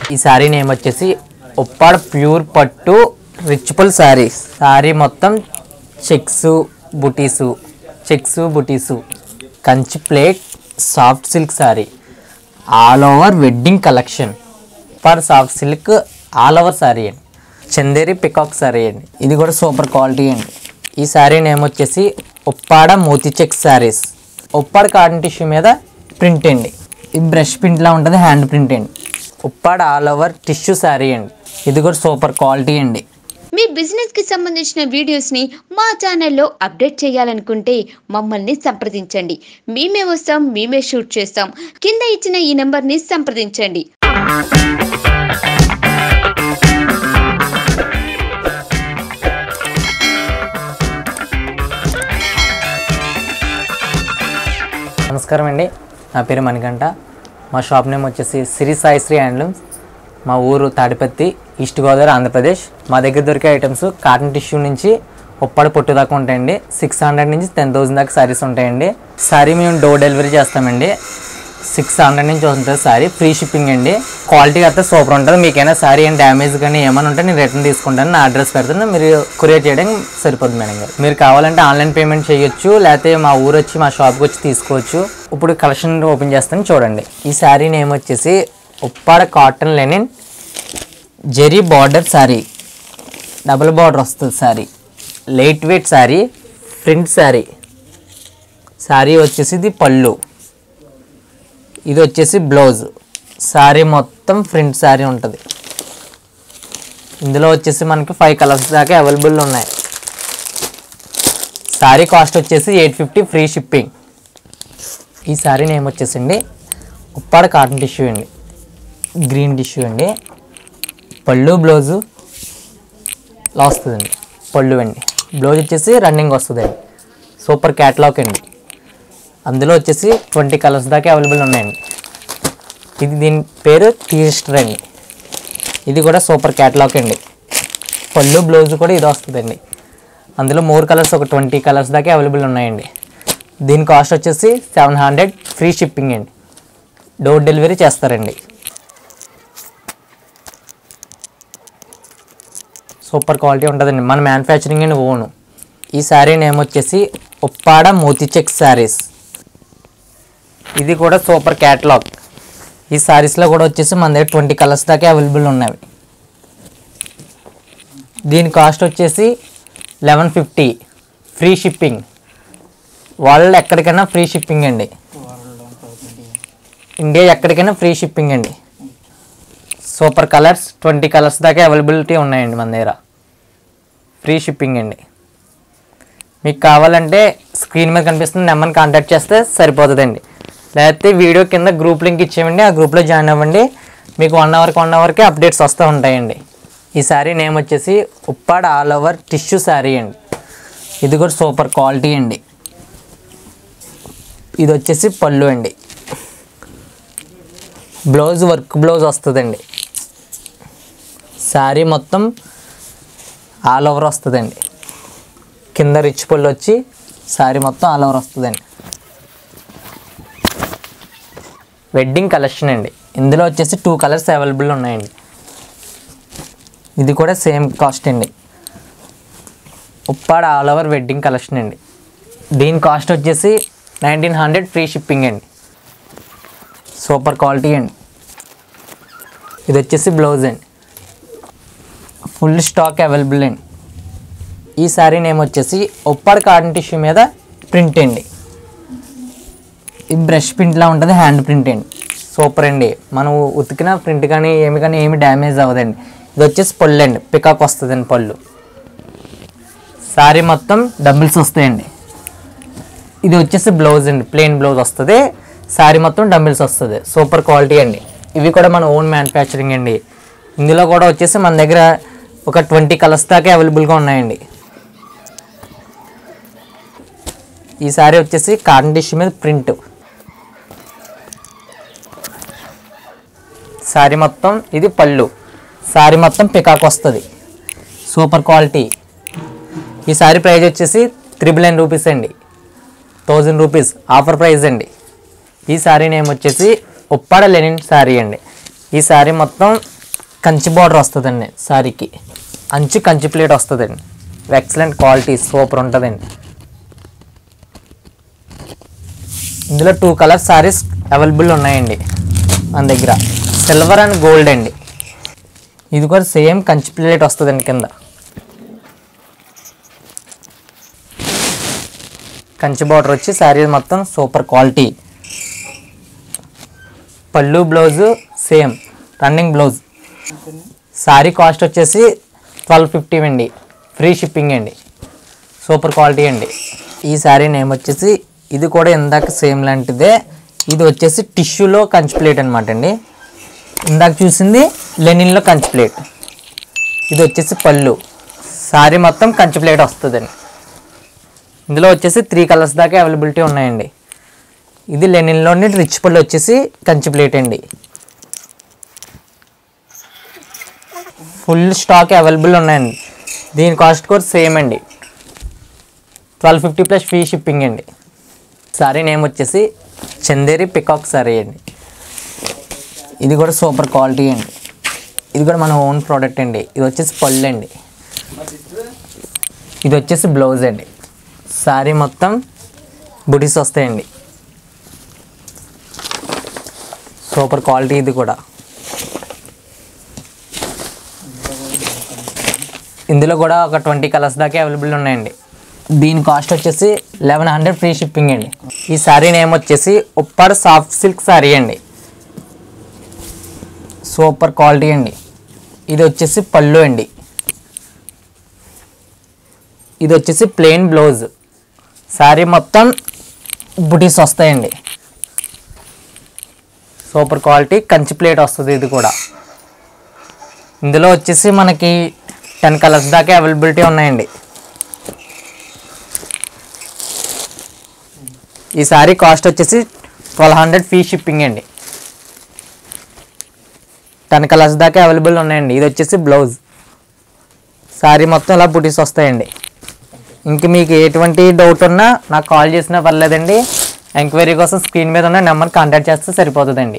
ఈ శారీ నేమ్ వచ్చేసి ఉప్పాడ ప్యూర్ పట్టు రిచ్పుల్ శారీ శారీ మొత్తం చెక్స్ బుటీసు చెక్స్ బుటీసు Kanchi plate soft silk sari all over wedding collection for soft silk all over sari అండి చందేరి పికాక్ శారీ అండి ఇది కూడా సూపర్ క్వాలిటీ అండి ఈ శారీ నేమ్ వచ్చేసి ఉప్పాడ మోతీ check saris Uppada cotton tissue మీద ప్రింట్ అండి ఇది బ్రష్ ప్రింట్లా ఉంటుంది హ్యాండ్ ప్రింట్ అండి Uppada all over tissue sari అండి ఇది కూడా సూపర్ క్వాలిటీ అండి మీ బిజినెస్ కి సంబంధించిన వీడియోస్ ని మా ఛానల్లో అప్డేట్ చేయాలనుకుంటే మమ్మల్ని సంప్రదించండి మేమే వస్తాం మేమే షూట్ చేస్తాం కింద ఇచ్చిన ఈ నెంబర్ ని సంప్రదించండి నమస్కారం అండి నా పేరు మణికంఠ మా షాప్ నేమ్ వచ్చేసి సిరి సాయి శ్రీ హ్యాండ్లూమ్స్ మా ఊరు తాడిపత్తి ఈస్ట్ గోదావరి ఆంధ్రప్రదేశ్ మా దగ్గర దొరికే ఐటమ్స్ కాటన్ టిష్యూ నుంచి ఉప్పాడు పొట్టు దాకా ఉంటాయండి సిక్స్ హండ్రెడ్ నుంచి టెన్ థౌసండ్ దాకా సారీస్ ఉంటాయండి సారీ మేము డోర్ డెలివరీ చేస్తామండి సిక్స్ హండ్రెడ్ నుంచి ఉంటుంది సారీ ఫ్రీ షిప్పింగ్ అండి క్వాలిటీ అయితే సూపర్ ఉంటుంది మీకైనా సారీ ఏం డ్యామేజ్ కానీ ఏమైనా ఉంటే నేను రిటర్న్ తీసుకుంటాను నా అడ్రస్ పెడతాను మీరు కొరియర్ చేయడం సరిపోతుంది మేడం గారు మీరు కావాలంటే ఆన్లైన్ పేమెంట్ చేయొచ్చు లేకపోతే మా ఊరు వచ్చి మా షాప్కి వచ్చి తీసుకోవచ్చు ఇప్పుడు కలెక్షన్ ఓపెన్ చేస్తాను చూడండి ఈ శారీ నేమ్ వచ్చేసి Uppada cotton linen zari border sari double border వస్తుంది sari light weight sari print sari sari వచ్చేసి ఇది పళ్ళు ఇది వచ్చేసి బ్లౌజ్ శారీ మొత్తం ప్రింట్ శారీ ఉంటుంది ఇందులో వచ్చేసి మనకి ఫైవ్ కలర్స్ దాకా అవైలబుల్ ఉన్నాయి శారీ కాస్ట్ వచ్చేసి ఎయిట్ ఫిఫ్టీ ఫ్రీ షిప్పింగ్ ఈ శారీ నేమ్ వచ్చేసండి ఉప్పాడ కాటన్ టిష్యూ అండి గ్రీన్ టిష్యూ అండి పళ్ళు బ్లౌజు ఇలా వస్తుందండి పళ్ళు అండి బ్లౌజ్ వచ్చేసి రన్నింగ్ వస్తుందండి సూపర్ క్యాటలాగ్ అండి అందులో వచ్చేసి ట్వంటీ కలర్స్ దాకా అవైలబుల్ ఉన్నాయండి ఇది దీని పేరు టీస్టర్ అండి ఇది కూడా సూపర్ క్యాటలాగ్ అండి పళ్ళు బ్లౌజ్ కూడా ఇది వస్తుందండి అందులో మూడు కలర్స్ ఒక ట్వంటీ కలర్స్ దాకా అవైలబుల్ ఉన్నాయండి దీని కాస్ట్ వచ్చేసి సెవెన్ హండ్రెడ్ ఫ్రీ షిప్పింగ్ అండి డోర్ డెలివరీ చేస్తారండి సూపర్ క్వాలిటీ ఉంటుందండి మన మ్యానుఫ్యాక్చరింగ్ అండ్ ఓను ఈ శారీ నేమ్ వచ్చేసి ఉప్పాడ మోతీ చెక్ శారీస్ ఇది కూడా సూపర్ క్యాటలాగ్ ఈ శారీస్లో కూడా వచ్చేసి మన దగ్గర ట్వంటీ కలర్స్ దాకా అవైలబుల్ ఉన్నాయి దీని కాస్ట్ వచ్చేసి లెవెన్ ఫిఫ్టీ ఫ్రీ షిప్పింగ్ వాళ్ళు ఎక్కడికైనా ఫ్రీ షిప్పింగ్ అండి ఇండియా ఎక్కడికైనా ఫ్రీ షిప్పింగ్ అండి సూపర్ కలర్స్ ట్వంటీ కలర్స్ దాకా అవైలబిలిటీ ఉన్నాయండి మన దగ్గర ఫ్రీ షిప్పింగ్ అండి మీకు కావాలంటే స్క్రీన్ మీద కనిపిస్తున్న నెంబర్ని కాంటాక్ట్ చేస్తే సరిపోతుందండి లేకపోతే వీడియో కింద గ్రూప్ లింక్ ఇచ్చేయండి ఆ గ్రూప్లో జాయిన్ అవ్వండి మీకు వన్ అవర్కి వన్ అవర్కి అప్డేట్స్ వస్తూ ఉంటాయండి ఈ శారీ నేమ్ వచ్చేసి Uppada all over tissue sari అండి ఇది కూడా సూపర్ క్వాలిటీ అండి ఇది వచ్చేసి పళ్ళు అండి బ్లౌజ్ వర్క్ బ్లౌజ్ వస్తుందండి శారీ మొత్తం ఆల్ ఓవర్ వస్తుందండి కింద రిచ్ పళ్ళు వచ్చి శారీ మొత్తం ఆల్ ఓవర్ వస్తుందండి వెడ్డింగ్ కలెక్షన్ అండి ఇందులో వచ్చేసి టూ కలర్స్ అవైలబుల్ ఉన్నాయండి ఇది కూడా సేమ్ కాస్ట్ అండి Uppada all over wedding collection అండి దీని కాస్ట్ వచ్చేసి నైన్టీన్ హండ్రెడ్ ఫ్రీ షిప్పింగ్ అండి సూపర్ క్వాలిటీ అండి ఇది వచ్చేసి బ్లౌజ్ అండి ఫుల్ స్టాక్ అవైలబుల్ అండి ఈ శారీ నేమ్ వచ్చేసి ఉప్పాడ కాటన్ టిష్యూ మీద ప్రింట్ అండి ఇది బ్రష్ ప్రింట్లా ఉంటుంది హ్యాండ్ ప్రింట్ అండి సూపర్ అండి మనం ఉతికిన ప్రింట్ కానీ ఏమి కానీ ఏమి డ్యామేజ్ అవ్వదండి ఇది వచ్చేసి పళ్ళు అండి పికాక్ వస్తుందండి పళ్ళు శారీ మొత్తం డబుల్స్ వస్తాయండి ఇది వచ్చేసి బ్లౌజ్ అండి ప్లెయిన్ బ్లౌజ్ వస్తుంది శారీ మొత్తం డంబిల్స్ వస్తుంది సూపర్ క్వాలిటీ అండి ఇవి కూడా మన ఓన్ మ్యానుఫ్యాక్చరింగ్ అండి ఇందులో కూడా వచ్చేసి మన దగ్గర ఒక ట్వంటీ కలర్స్ దాకా అవైలబుల్గా ఉన్నాయండి ఈ శారీ వచ్చేసి కాటన్ టిష్యూ మీద ప్రింట్ శారీ మొత్తం ఇది పళ్ళు శారీ మొత్తం పికాక్ వస్తుంది సూపర్ క్వాలిటీ ఈ శారీ ప్రైస్ వచ్చేసి త్రిబుల్ నైన్ రూపీస్ అండి థౌజండ్ రూపీస్ ఆఫర్ ప్రైస్ అండి ఈ శారీ నేమ్ వచ్చేసి ఉప్పాడ లెనిన్ శారీ అండి ఈ శారీ మొత్తం కంచి బార్డర్ వస్తుందండి సారీకి అంచు కంచి ప్లేట్ వస్తుందండి ఎక్సలెంట్ క్వాలిటీ సూపర్ ఉంటుందండి ఇందులో టూ కలర్ సారీస్ అవైలబుల్ ఉన్నాయండి మన దగ్గర సిల్వర్ అండ్ గోల్డ్ అండి ఇది కూడా సేమ్ కంచి ప్లేట్ వస్తుందండి కింద కంచి బార్డర్ వచ్చి శారీ మొత్తం సూపర్ క్వాలిటీ పళ్ళు blouse same running blouse sari cost వచ్చేసి ట్వెల్వ్ ఫిఫ్టీ అండి ఫ్రీ షిప్పింగ్ అండి సూపర్ క్వాలిటీ అండి ఈ శారీ నేమ్ వచ్చేసి ఇది కూడా ఇందాక సేమ్ లాంటిదే ఇది వచ్చేసి టిష్యూలో కంచి ప్లేట్ అనమాట అండి ఇందాక చూసింది లెనిన్లో కంచి ప్లేట్ ఇది వచ్చేసి పళ్ళు శారీ మొత్తం కంచి ప్లేట్ వస్తుందండి ఇందులో వచ్చేసి త్రీ కలర్స్ దాకా అవైలబిలిటీ ఉన్నాయండి ఇది లెనిన్లోని రిచ్ పళ్ళు వచ్చేసి కంచి ప్లేట్ అండి ఫుల్ స్టాక్ అవైలబుల్ ఉన్నాయండి దీని కాస్ట్ కూడా సేమ్ అండి twelve fifty plus free shipping అండి సారీ నేమ్ వచ్చేసి చందేరి పికాక్ సారీ అండి ఇది కూడా సూపర్ క్వాలిటీ అండి ఇది కూడా మన ఓన్ ప్రోడక్ట్ అండి ఇది వచ్చేసి పళ్ళు అండి ఇది వచ్చేసి బ్లౌజ్ అండి సారీ మొత్తం బుటీస్ వస్తాయండి సూపర్ క్వాలిటీ ఇది కూడా ఇందులో కూడా ఒక ట్వంటీ కలర్స్ దాకా అవైలబుల్ ఉన్నాయండి దీని కాస్ట్ వచ్చేసి లెవెన్ హండ్రెడ్ ఫ్రీ షిప్పింగ్ అండి ఈ శారీ నేమ్ వచ్చేసి ఉప్పర్ సాఫ్ట్ సిల్క్ శారీ అండి సూపర్ క్వాలిటీ అండి ఇది వచ్చేసి పళ్ళు అండి ఇది వచ్చేసి ప్లెయిన్ బ్లౌజ్ శారీ మొత్తం బుటీస్ వస్తాయండి సూపర్ క్వాలిటీ కంచి ప్లేట్ వస్తుంది ఇది కూడా ఇందులో వచ్చేసి మనకి టెన్ కలర్స్ దాకా అవైలబిలిటీ ఉన్నాయండి ఈ సారీ కాస్ట్ వచ్చేసి ట్వెల్వ్ హండ్రెడ్ ఫీ షిప్పింగ్ అండి టెన్ కలర్స్ దాకా అవైలబుల్ ఉన్నాయండి ఇది వచ్చేసి బ్లౌజ్ సారీ మొత్తం ఇలా బుటీస్ వస్తాయండి ఇంక మీకు ఎటువంటి డౌట్ ఉన్నా నాకు కాల్ చేసినా పర్లేదండి ఎంక్వైరీ కోసం స్క్రీన్ మీద ఉన్న నెంబర్ కాంటాక్ట్ చేస్తే సరిపోతుందండి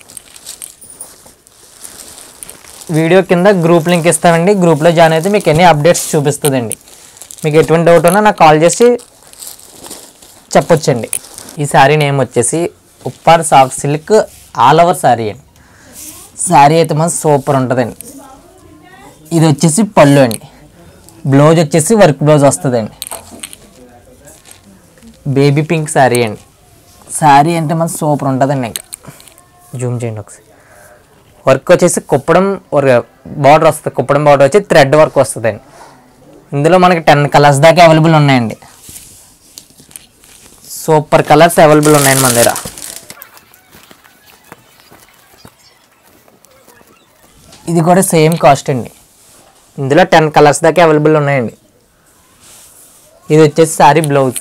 వీడియో కింద గ్రూప్ లింక్ ఇస్తామండి గ్రూప్లో జాయిన్ అయితే మీకు ఎన్ని అప్డేట్స్ చూపిస్తుందండి మీకు ఎటువంటి డౌట్ ఉన్నా నాకు కాల్ చేసి చెప్పొచ్చండి ఈ శారీ నేమ్ వచ్చేసి Uppada soft silk all over sari అండి శారీ అయితే మన సూపర్ ఉంటుందండి ఇది వచ్చేసి పళ్ళు అండి బ్లౌజ్ వచ్చేసి వర్క్ బ్లౌజ్ వస్తుందండి బేబీ పింక్ శారీ అండి శారీ అంటే మన సూపర్ ఉంటుందండి ఇంకా జూమ్ చేయండి ఒకసారి వర్క్ వచ్చేసి కుప్పడం బార్డర్ వస్తుంది కుప్పడం బార్డర్ వచ్చి థ్రెడ్ వర్క్ వస్తుందండి ఇందులో మనకి టెన్ కలర్స్ దాకా అవైలబుల్ ఉన్నాయండి సూపర్ కలర్స్ అవైలబుల్ ఉన్నాయండి మన దగ్గర ఇది కూడా సేమ్ కాస్ట్ అండి ఇందులో టెన్ కలర్స్ దాకా అవైలబుల్ ఉన్నాయండి ఇది వచ్చేసి శారీ బ్లౌజ్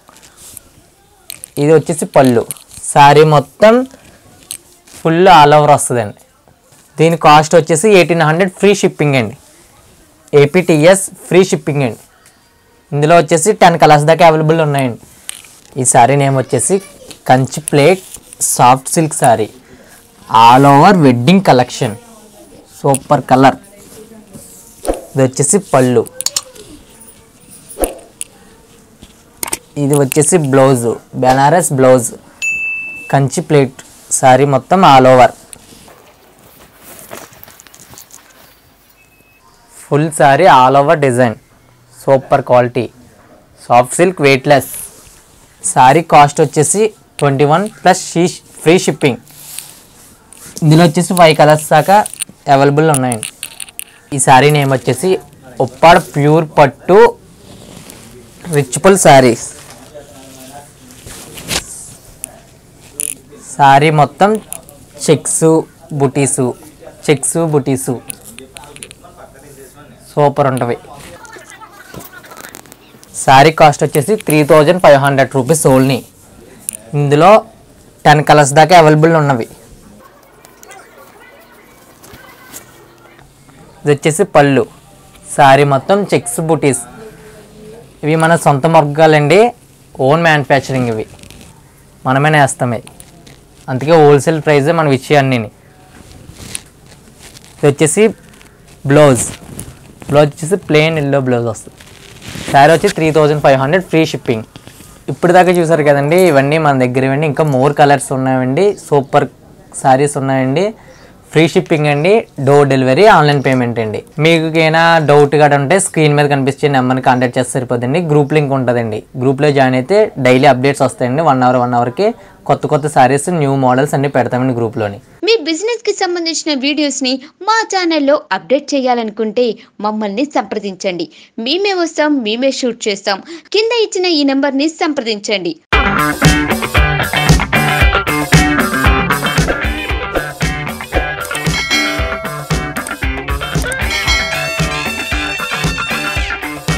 ఇది వచ్చేసి పళ్ళు శారీ మొత్తం ఫుల్ ఆల్ ఓవర్ వస్తుందండి దీని కాస్ట్ వచ్చేసి ఎయిటీన్ హండ్రెడ్ ఫ్రీ షిప్పింగ్ అండి ఏపీటీఎస్ ఫ్రీ షిప్పింగ్ అండి ఇందులో వచ్చేసి టెన్ కలర్స్ దాకా అవైలబుల్ ఉన్నాయండి ఈ శారీ నేమ్ వచ్చేసి Kanchi plate soft silk sari all over wedding collection super colour ఇది వచ్చేసి పళ్ళు ఇది వచ్చేసి blouse Banaras blouse Kanchi plate sari మొత్తం all over full sari all over design super quality soft silk weightless sari cost వచ్చేసి ట్వంటీ వన్ ప్లస్ షీ ఫ్రీ షిప్పింగ్ ఇందులో వచ్చేసి ఫైవ్ కలర్స్ దాకా అవైలబుల్ ఉన్నాయండి ఈ శారీ నేమ్ వచ్చేసి ఉప్పాడ ప్యూర్ పట్టు రిచ్పుల్ శారీస్ శారీ మొత్తం చెక్స్ బుటీసు చెక్స్ బుటీసు సూపర్ ఉంటవి శారీ కాస్ట్ వచ్చేసి three thousand five hundred rupees only ఇందులో టెన్ కలర్స్ దాకా అవైలబుల్ ఉన్నవి ఇది వచ్చేసి పళ్ళు శారీ మొత్తం చెక్స్ బుటీస్ ఇవి మన సొంత మగ్గాలండి ఓన్ మ్యానుఫ్యాక్చరింగ్ ఇవి మనమే నేస్తాం ఇవి అందుకే హోల్సేల్ ప్రైజే మనం ఇచ్చే అన్నీ ఇది వచ్చేసి బ్లౌజ్ బ్లౌజ్ వచ్చేసి ప్లెయిన్ ఎల్లో బ్లౌజ్ వస్తుంది శారీ వచ్చి three thousand five hundred free shipping ఇప్పుడు దాకా చూసారు కదండి ఇవన్నీ మన దగ్గర ఇవ్వండి ఇంకా మోర్ కలర్స్ ఉన్నాయండి సూపర్ శారీస్ ఉన్నాయండి ఫ్రీ షిప్పింగ్ అండి డోర్ డెలివరీ ఆన్లైన్ పేమెంట్ అండి మీకు ఏమైనా డౌట్ కూడా ఉంటే స్క్రీన్ మీద కనిపించే నెంబర్ని కాంటాక్ట్ చేస్తే సరిపోతుంది గ్రూప్ లింక్ ఉంటుందండి గ్రూప్లో జాయిన్ అయితే డైలీ అప్డేట్స్ వస్తాయండి వన్ అవర్ వన్ అవర్కి కొత్త కొత్త శారీస్ న్యూ మోడల్స్ అన్ని పెడతామండి గ్రూప్లోని మీ బిజినెస్ కి సంబంధించిన వీడియోస్ ని మా ఛానల్లో అప్డేట్ చేయాలనుకుంటే మమ్మల్ని సంప్రదించండి మేమే వస్తాం మేమే షూట్ చేస్తాం కింద ఇచ్చిన ఈ నెంబర్ ని సంప్రదించండి